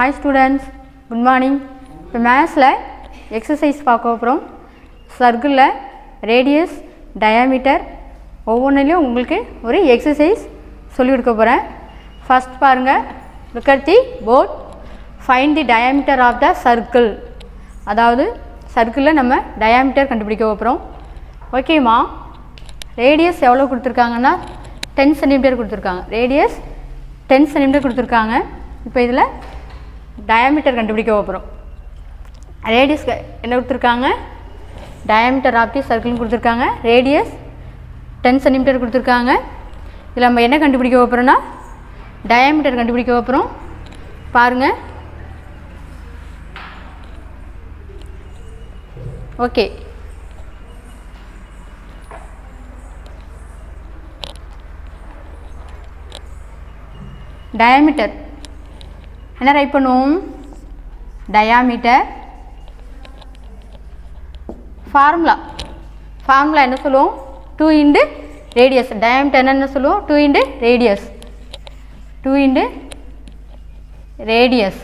hi students good morning இப்போ மேத்ஸில் exercise பார்க்க போகிறோம் சர்க்கிளில் ரேடியஸ் டயாமீட்டர் ஒவ்வொன்றிலையும் உங்களுக்கு ஒரு எக்ஸசைஸ் சொல்லிக் கொடுக்க போகிறேன் ஃபஸ்ட் பாருங்கள் look at the board find the diameter of the circle அதாவது சர்க்கிளில் நம்ம டயாமீட்டர் கண்டுபிடிக்க போகிறோம் ஓகேம்மா ரேடியஸ் எவ்வளோ கொடுத்துருக்காங்கன்னா டென் சென்டிமீட்டர் கொடுத்துருக்காங்க ரேடியஸ் டென் சென்டிமீட்டர் கொடுத்துருக்காங்க இப்போ இதில் டயாமீட்டர் கண்டுபிடிக்க போகிறோம் ரேடியஸ் என்ன கொடுத்துருக்காங்க டயாமீட்டர் ஆஃப் தி சர்க்கிள்னு கொடுத்துருக்காங்க ரேடியஸ் டென் சென்டிமீட்டர் கொடுத்துருக்காங்க இதில் நம்ம என்ன கண்டுபிடிக்க போகிறோன்னா டயாமீட்டர் கண்டுபிடிக்க போகிறோம் பாருங்கள் ஓகே டயாமீட்டர் என்ன ரைட் பண்ணுவோம் டயாமீட்டர் ஃபார்முலா ஃபார்முலா என்ன சொல்லுவோம் டூ இன்டு ரேடியஸ் டயாமீட்டர் என்ன சொல்லுவோம் two into radius two into radius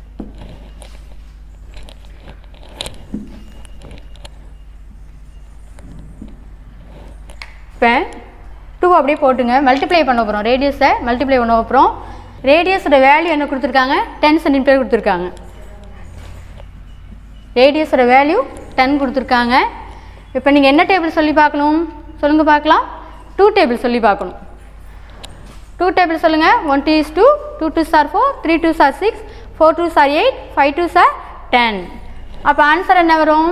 இப்போ டூ அப்படியே போட்டுங்க மல்டிப்ளை பண்ண போகிறோம் ரேடியஸை மல்டிப்ளை பண்ண போகிறோம் ரேடியஸோட வேல்யூ என்ன கொடுத்துருக்காங்க டென் சென்டிமீட்டர் கொடுத்துருக்காங்க ரேடியஸோட வேல்யூ டென் கொடுத்துருக்காங்க இப்போ நீங்கள் என்ன டேபிள் சொல்லி பார்க்கணும் சொல்லுங்கள் பார்க்கலாம் டூ டேபிள் சொல்லி பார்க்கணும் டூ டேபிள் சொல்லுங்கள் one two is two two two sir four three two sir six four two sir eight five two sir ten அப்போ ஆன்சர் என்ன வரும்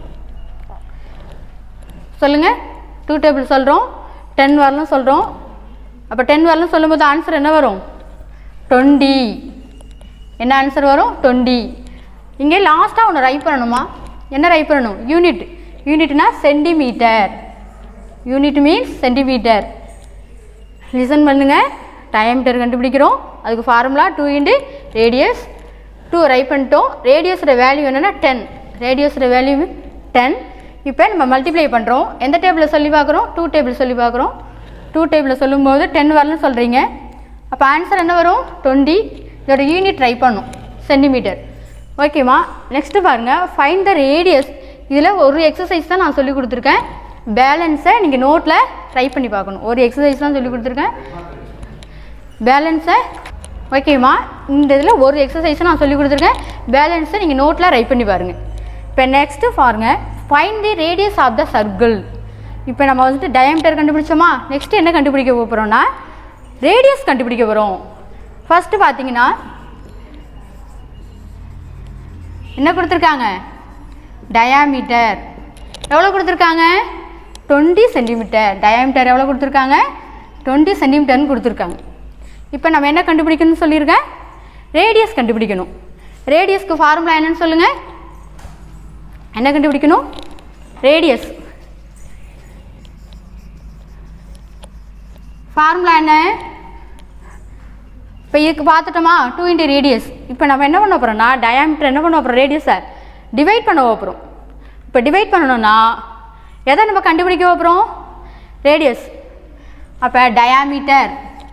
சொல்லுங்கள் டூ டேபிள் சொல்கிறோம் டென் வரலும் சொல்கிறோம் அப்போ டென் வரலும் சொல்லும்போது ஆன்சர் என்ன வரும் டுவெண்ட்டி என்ன ஆன்சர் வரும் டுவெண்ட்டி இங்கே லாஸ்ட்டாக ஒன்று ரைட் பண்ணணுமா என்ன ரைட் பண்ணணும் யூனிட் யூனிட்னா centimetre unit means centimetre listen பண்ணுங்கள் டயமீட்டர் கண்டுபிடிக்கிறோம் அதுக்கு formula two into radius two write பண்ணிட்டோம் ரேடியஸோட வேல்யூ என்னென்னா டென் ரேடியஸோட வேல்யூ டென் இப்போ நம்ம மல்டிப்ளை பண்ணுறோம் எந்த டேபிளில் சொல்லி பார்க்குறோம் டூ டேபிள் சொல்லி பார்க்குறோம் டூ டேபிளில் சொல்லும்போது டென் வரலன்னு சொல்கிறீங்க அப்போ ஆன்சர் என்ன வரும் டுவெண்ட்டி இதோட யூனிட் ட்ரை பண்ணும் சென்டிமீட்டர் ஓகேம்மா நெக்ஸ்ட்டு பாருங்கள் ஃபைன் த ரேடியஸ் இதில் ஒரு எக்ஸசைஸ் தான் நான் சொல்லி கொடுத்துருக்கேன் பேலன்ஸை நீங்கள் நோட்டில் ட்ரை பண்ணி பார்க்கணும் ஒரு எக்ஸசைஸ் தான் சொல்லி கொடுத்துருக்கேன் பேலன்ஸை ஓகேம்மா இந்த இதில் ஒரு எக்ஸசைஸை நான் சொல்லி கொடுத்துருக்கேன் பேலன்ஸை நீங்கள் நோட்டில் ரைட் பண்ணி பாருங்கள் இப்போ நெக்ஸ்ட்டு பாருங்கள் find the radius of the circle இப்போ நம்ம வந்துட்டு டயமீட்டர் கண்டுபிடிச்சோமா நெக்ஸ்ட் என்ன கண்டுபிடிக்க போகிறோம்னா ரேடியஸ் கண்டுபிடிக்க போகிறோம் ஃபஸ்ட்டு பார்த்தீங்கன்னா என்ன கொடுத்துருக்காங்க டயாமீட்டர் எவ்வளோ கொடுத்துருக்காங்க டுவெண்ட்டி சென்டிமீட்டர் டயாமீட்டர் எவ்வளோ கொடுத்துருக்காங்க டுவெண்ட்டி சென்டிமீட்டர்னு கொடுத்துருக்காங்க இப்போ நம்ம என்ன கண்டுபிடிக்கணும்னு சொல்லியிருக்கேன் ரேடியஸ் கண்டுபிடிக்கணும் ரேடியஸ்க்கு ஃபார்முலா என்னன்னு சொல்லுங்கள் என்ன கண்டுபிடிக்கணும் ரேடியஸ் ஃபார்முலா என்ன இப்போ இதுக்கு பார்த்துட்டோமா டூ இன்ட்டு ரேடியஸ் இப்போ நம்ம என்ன பண்ண போகிறோம்னா டயாமீட்டர் என்ன பண்ண போகிறோம் ரேடியஸை டிவைட் பண்ண போகிறோம் இப்போ டிவைட் பண்ணணும்னா எதை நம்ம கண்டுபிடிக்க போகிறோம் ரேடியஸ் அப்போ diameter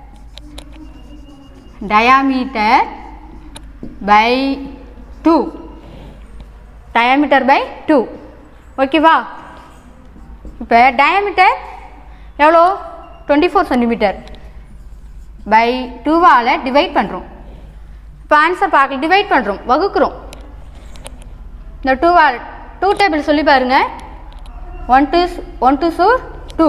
diameter by two diameter by two ஓகேவா இப்போ டயாமீட்டர் எவ்வளோ டுவெண்ட்டி ஃபோர் சென்டிமீட்டர் பை டூவால் டிவைட் பண்ணுறோம் இப்போ ஆன்சர் பார்க்கல டிவைட் பண்ணுறோம் வகுக்கிறோம் இந்த டூவால் டூ டேபிள் சொல்லி பாருங்க ஒன் டூ ஒன் டூ சூ டூ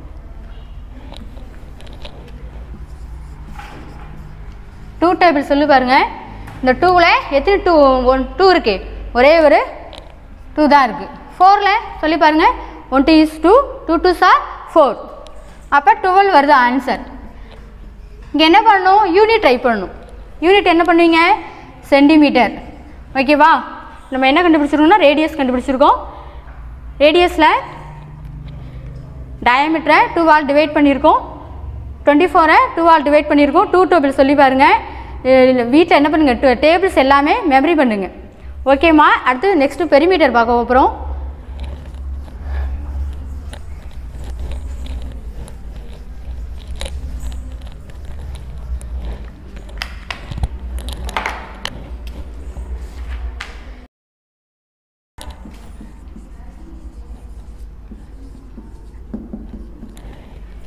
டூ டேபிள் சொல்லி பாருங்க இந்த டூவில் எத்தனை டூ ஒன் டூ இருக்கு ஒரே ஒரு டூ தான் இருக்குது ஃபோரில் சொல்லி பாருங்கள் one two is two two two sir four அப்போ டுவெல் வருது ஆன்சர் இங்கே என்ன பண்ணணும் யூனிட் ட்ரை பண்ணணும் யூனிட் என்ன பண்ணுவீங்க சென்டிமீட்டர் ஓகேவா நம்ம என்ன கண்டுபிடிச்சிருக்கோம்னா ரேடியஸ் கண்டுபிடிச்சிருக்கோம் ரேடியஸில் டயமீட்டரை டூ வால் டிவைட் பண்ணியிருக்கோம் டுவெண்ட்டி ஃபோரை டூ வால் டிவைட் பண்ணியிருக்கோம் டூ டேபிள் சொல்லி பாருங்கள் வீட்டில் என்ன பண்ணுங்கள் டேபிள்ஸ் எல்லாமே மெமரி பண்ணுங்கள் ஓகேம்மா அடுத்து நெக்ஸ்ட்டு பெரிமீட்டர் பார்க்க போகிறோம்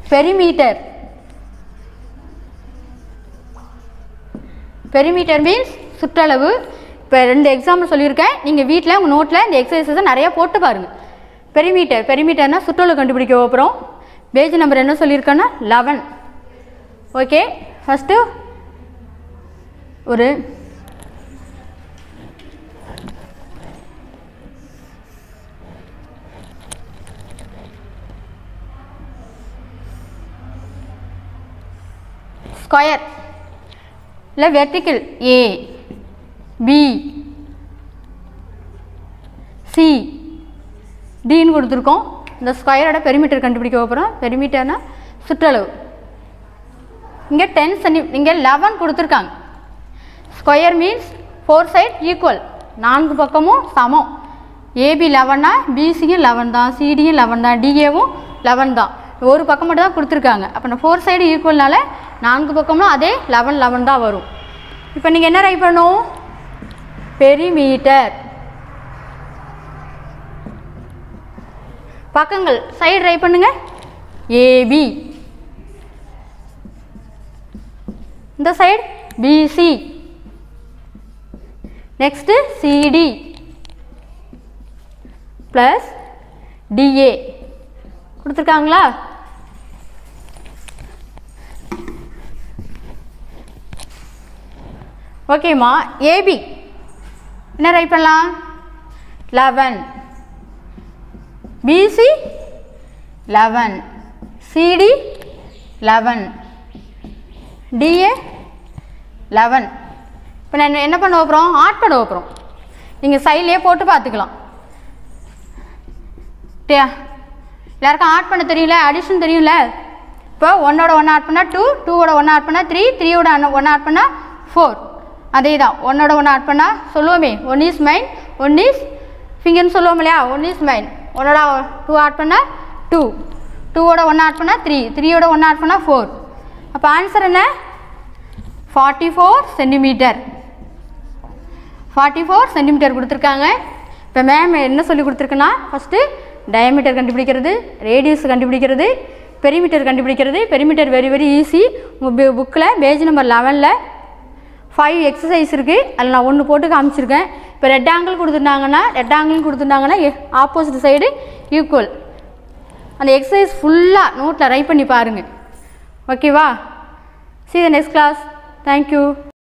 பெரிமீட்டர் பெரிமீட்டர் மீன்ஸ் சுற்றளவு இப்போ ரெண்டு எக்ஸாம்பிள் சொல்லியிருக்கேன் நீங்கள் வீட்டில் உங்கள் நோட்டில் இந்த எக்ஸசைஸை நிறையா போட்டு பாருங்கள் பெரிமீட்டர் பெரிமீட்டர்னா சுற்றளவு கண்டுபிடிக்க அப்புறம் பேஜ் நம்பர் என்ன சொல்லியிருக்கேன்னா லெவன் ஓகே ஃபஸ்ட்டு ஒரு ஸ்கொயர் இல்லை வெர்டிக்கல் ஏ பி சி டின்னு கொடுத்துருக்கோம் இந்த ஸ்கொயரோட பெரிமீட்டர் கண்டுபிடிக்க போகிறோம் பெரிமீட்டர்னா சுற்றளவு இங்கே டென் சென்டி இங்கே லெவன் கொடுத்துருக்காங்க square means four side equal நான்கு பக்கமும் சமம் ஏபி லெவன்னா பிசியும் லெவன் தான் சிடியும் லெவன் தான் டிஏவும் லெவன் தான் ஒரு பக்கம் மட்டும் தான் கொடுத்துருக்காங்க அப்போ நான் ஃபோர் சைடு ஈக்குவல்னால நான்கு பக்கமும் அதே லெவன் லெவன் தான் வரும் இப்போ நீங்கள் என்ன ரைட் பண்ணணும் பெரிமீட்டர் பக்கங்கள் சைடு ரைட் பண்ணுங்க ஏபி இந்த side BC next CD plus DA கொடுத்துருக்காங்களா ஓகேம்மா ஏபி என்ன ரைட் பண்ணலாம் eleven BC eleven CD eleven DA eleven இப்போ நான் என்ன பண்ண போகிறோம் ஆட் பண்ண போகிறோம் நீங்கள் சைட்லேயே போட்டு பார்த்துக்கலாம் சரியா எல்லாருக்கும் ஆட் பண்ண தெரியல அடிஷன் தெரியும்ல இப்போ ஒன்னோட ஒன்று ஆட் பண்ணால் டூ டூவோட ஒன்று ஆட் பண்ணால் த்ரீ த்ரீயோட ஒன்று ஆட் பண்ணால் ஃபோர் அதே தான் ஒன்னோட ஒன்று ஆட் பண்ணால் சொல்லுவோமே one is mine one is ஃபிங்கர்னு சொல்லுவோம் இல்லையா ஒன் இஸ் மைன் ஒன்னோட டூ ஆட் பண்ணால் டூ டூவோட ஒன்று ஆட் பண்ணால் த்ரீ த்ரீயோட ஒன்று ஆட் பண்ணால் ஃபோர் அப்போ ஆன்சர் என்ன forty four centimetre forty four centimetre கொடுத்துருக்காங்க இப்போ மேம் என்ன சொல்லி கொடுத்துருக்குன்னா ஃபஸ்ட்டு டயமீட்டர் கண்டுபிடிக்கிறது ரேடியஸ் கண்டுபிடிக்கிறது பெரிமீட்டர் கண்டுபிடிக்கிறது பெரிமீட்டர் வெரி வெரி ஈஸி உங்கள் புக்கில் பேஜ் நம்பர் லெவனில் ஃபைவ் எக்ஸசைஸ் இருக்குது அதில் நான் ஒன்று போட்டு காமிச்சிருக்கேன் இப்போ ரெட் ஆங்கிள் கொடுத்துருந்தாங்கன்னா ரெட் ஆங்கிள் கொடுத்துருந்தாங்கன்னா ஆப்போசிட் சைடு ஈக்குவல் அந்த எக்ஸசைஸ் ஃபுல்லாக நோட்டில் ரைட் பண்ணி பாருங்கள் ஓகேவா see the next class thank you